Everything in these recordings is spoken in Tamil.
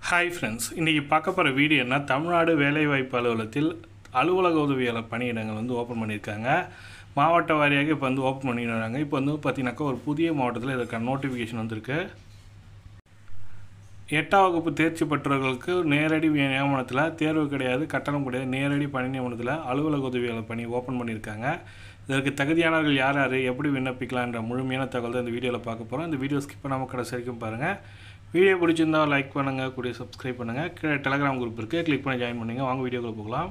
ஹாய் ஃப்ரெண்ட்ஸ் இன்றைக்கி பார்க்க போகிற வீடியோ என்ன தமிழ்நாடு வேலைவாய்ப்பு அலுவலகத்தில் அலுவலக உதவியாளர் பணியிடங்கள் வந்து ஓப்பன் பண்ணியிருக்காங்க மாவட்ட வாரியாக இப்போ வந்து ஓப்பன் பண்ணிடுறாங்க இப்போ வந்து பார்த்தீங்கன்னாக்கா ஒரு புதிய மாவட்டத்தில் இதற்கான நோட்டிஃபிகேஷன் வந்திருக்கு எட்டாம் வகுப்பு தேர்ச்சி பெற்றவர்களுக்கு நேரடி நியமனத்தில் தேர்வு கிடையாது கட்டணம் கிடையாது நேரடி பணி நியமனத்தில் அலுவலக உதவியாளர் பணி ஓப்பன் பண்ணியிருக்காங்க இதற்கு தகுதியானவர்கள் யார் யார் எப்படி விண்ணப்பிக்கலான்ற முழுமையான தகவல் தான் இந்த வீடியோவில் பார்க்க போகிறோம் இந்த வீடியோ ஸ்கிப் பண்ணாமல் கடைசி வரைக்கும் பாருங்கள் வீடியோ பிடிச்சிருந்தா லைக் பண்ணுங்கள் கூடிய சப்ஸ்கிரைப் பண்ணுங்கள் கீழே டெலகிராம் குரூப் இருக்குது கிளிக் பண்ணி ஜாயின் பண்ணுங்கள் வாங்க வீடியோக்குள்ள போகலாம்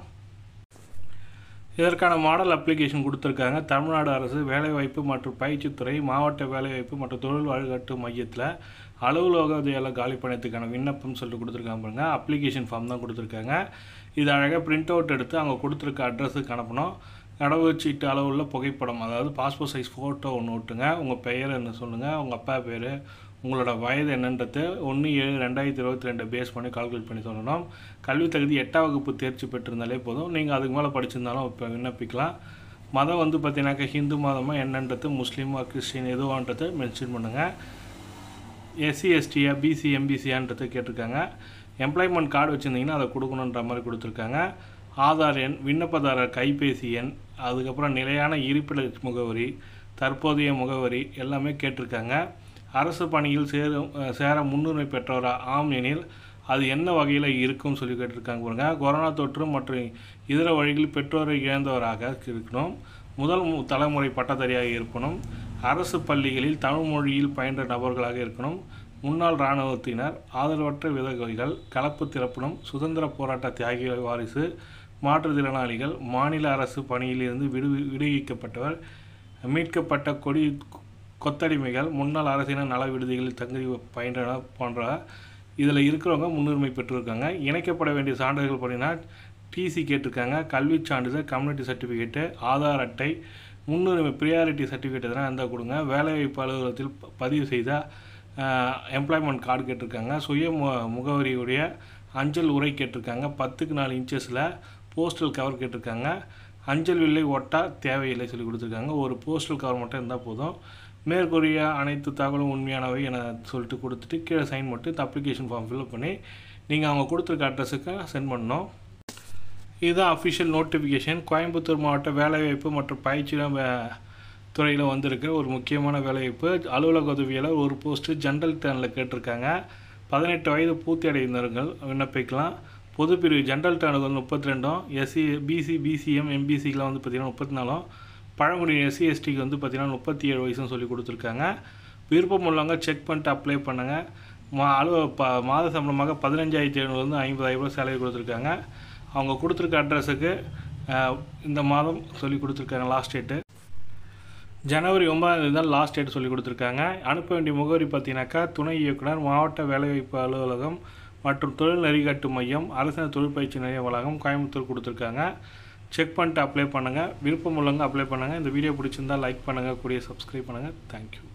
இதற்கான மாடல் அப்ளிகேஷன் கொடுத்துருக்காங்க தமிழ்நாடு அரசு வேலைவாய்ப்பு மற்றும் பயிற்சித்துறை மாவட்ட வேலைவாய்ப்பு மற்றும் தொழில் வழிகாட்டு மையத்தில் அலுவலக உதவியாளர் காலி பணியத்துக்கான விண்ணப்பம் சொல்லிட்டு கொடுத்துருக்காங்க பாருங்க அப்ளிகேஷன் ஃபார்ம் தான் கொடுத்துருக்காங்க இது அழகாக பிரிண்ட் அவுட் எடுத்து அவங்க கொடுத்துருக்க அட்ரஸுக்கு அனுப்பணும் கடவுச்சீட்டு அளவுள்ள புகைப்படம் அதாவது பாஸ்போர்ட் சைஸ் ஃபோட்டோ ஒன்று விட்டுங்க உங்கள் பெயர் என்ன சொல்லுங்கள் உங்கள் அப்பா பேர் உங்களோட வயது என்னன்றது ஒன்று ஏழு ரெண்டாயிரத்தி இருபத்தி ரெண்டு பேஸ் பண்ணி கால்குலேட் பண்ணி சொல்லணும் கல்வி தகுதி எட்டாம் வகுப்பு தேர்ச்சி பெற்றிருந்தாலே போதும் நீங்கள் அதுக்கு மேலே படிச்சிருந்தாலும் இப்போ விண்ணப்பிக்கலாம் மதம் வந்து பார்த்தீங்கன்னாக்கா ஹிந்து மதமாக என்னன்றது முஸ்லீமா கிறிஸ்டின் எதுவான்றது மென்ஷன் பண்ணுங்கள் எஸ்சி எஸ்டியா பிசி எம்பிசியான்றது கேட்டிருக்காங்க எம்ப்ளாய்மெண்ட் கார்டு வச்சுருந்தீங்கன்னா அதை கொடுக்கணுன்ற மாதிரி கொடுத்துருக்காங்க ஆதார் எண் விண்ணப்பதாரர் கைபேசி எண் அதுக்கப்புறம் நிலையான இருப்பிட முகவரி தற்போதைய முகவரி எல்லாமே கேட்டிருக்காங்க அரசு பணியில் சேரும் சேர முன்னுரிமை பெற்றவரா ஆம் எனில் அது என்ன வகையில் இருக்கும்னு சொல்லி கேட்டிருக்காங்க பாருங்க கொரோனா தொற்று மற்றும் இதர வழிகளில் பெற்றோரை இழந்தவராக இருக்கணும் முதல் மு- தலைமுறை பட்டதாரியாக இருக்கணும் அரசு பள்ளிகளில் தமிழ் மொழியில் பயின்ற நபர்களாக இருக்கணும் முன்னாள் இராணுவத்தினர் ஆதரவற்ற விதவைகள் கலப்பு திறப்பணம் சுதந்திர போராட்ட தியாகிகள் வாரிசு மாற்றுத்திறனாளிகள் மாநில அரசு பணியிலிருந்து விடு விடுவிக்கப்பட்டவர் மீட்கப்பட்ட கொடி கொத்தடிமைகள் முன்னாள் அரசினர் நல விடுதிகளில் தங்கி பயின்றனர் போன்ற இதில் இருக்கிறவங்க முன்னுரிமை பெற்றிருக்காங்க இணைக்கப்பட வேண்டிய சான்றிதழ்கள் பார்த்தீங்கன்னா டிசி கேட்டிருக்காங்க கல்விச் சான்றிதழ் கம்யூனிட்டி சர்டிஃபிகேட்டு ஆதார் அட்டை முன்னுரிமை ப்ரியாரிட்டி சர்டிஃபிகேட் எதனா இருந்தால் கொடுங்க வேலைவாய்ப்பு அலுவலகத்தில் ப- பதிவு செய்த எம்ப்ளாய்மெண்ட் கார்டு கேட்டிருக்காங்க சுய மு முகவரியுடைய அஞ்சல் உரை கேட்டிருக்காங்க பத்துக்கு நாலு இன்ச்சஸில் போஸ்டல் கவர் கேட்டிருக்காங்க அஞ்சல் வில்லை ஒட்டா தேவையில்லை சொல்லி கொடுத்துருக்காங்க ஒரு போஸ்டல் கவர் மட்டும் இருந்தால் போதும் மேற்கூறிய அனைத்து தகவலும் உண்மையானவை என சொல்லிட்டு கொடுத்துட்டு கீழே சைன் மட்டும் இந்த அப்ளிகேஷன் ஃபார்ம் ஃபில்அப் பண்ணி நீங்கள் அவங்க கொடுத்துருக்க அட்ரஸுக்கு சென்ட் பண்ணணும் இதுதான் அஃபிஷியல் நோட்டிஃபிகேஷன் கோயம்புத்தூர் மாவட்ட வேலைவாய்ப்பு மற்றும் பயிற்சியிடம் துறையில் வந்திருக்கிற ஒரு முக்கியமான வேலைவாய்ப்பு அலுவலக உதவியாளர் ஒரு போஸ்ட்டு ஜென்ரல் டேர்னில் கேட்டிருக்காங்க பதினெட்டு வயது பூர்த்தி அடைந்தவர்கள் விண்ணப்பிக்கலாம் பொது பிரிவு ஜென்ரல் டேர்னுக்கு வந்து முப்பத்தி ரெண்டும் எஸ்சி பிசி பிசிஎம் எம்பிசிக்கெலாம் வந்து பார்த்திங்கன்னா முப்பத்தி நாலும் பழங்குடி எஸ்சி எஸ்டிக்கு வந்து பார்த்திங்கன்னா முப்பத்தி ஏழு வயசுன்னு சொல்லி கொடுத்துருக்காங்க விருப்பம் உள்ளவங்க செக் பண்ணிட்டு அப்ளை பண்ணுங்கள் மா அலுவ ப மாத சம்பளமாக பதினஞ்சாயிரத்தி எழுநூறுலேருந்து ஐம்பதாயிரம் ரூபாய் சேலரி கொடுத்துருக்காங்க அவங்க கொடுத்துருக்க அட்ரஸுக்கு இந்த மாதம் சொல்லி கொடுத்துருக்காங்க லாஸ்ட் டேட்டு ஜனவரி ஒன்பதாம் தேதி தான் லாஸ்ட் டேட் சொல்லி கொடுத்துருக்காங்க அனுப்ப வேண்டிய முகவரி பார்த்தீங்கன்னாக்கா துணை இயக்குனர் மாவட்ட வேலைவாய்ப்பு அலுவலகம் மற்றும் தொழில் நெறிகாட்டு மையம் அரசு தொழிற்பயிற்சி நிலைய வளாகம் கோயம்புத்தூர் கொடுத்துருக்காங்க செக் பண்ணிட்டு அப்ளை பண்ணுங்கள் விருப்பம் உள்ளவங்க அப்ளை பண்ணுங்கள் இந்த வீடியோ பிடிச்சிருந்தா லைக் பண்ணுங்கள் கூடிய சப்ஸ்கிரைப் பண்ணுங்கள் தேங்க்யூ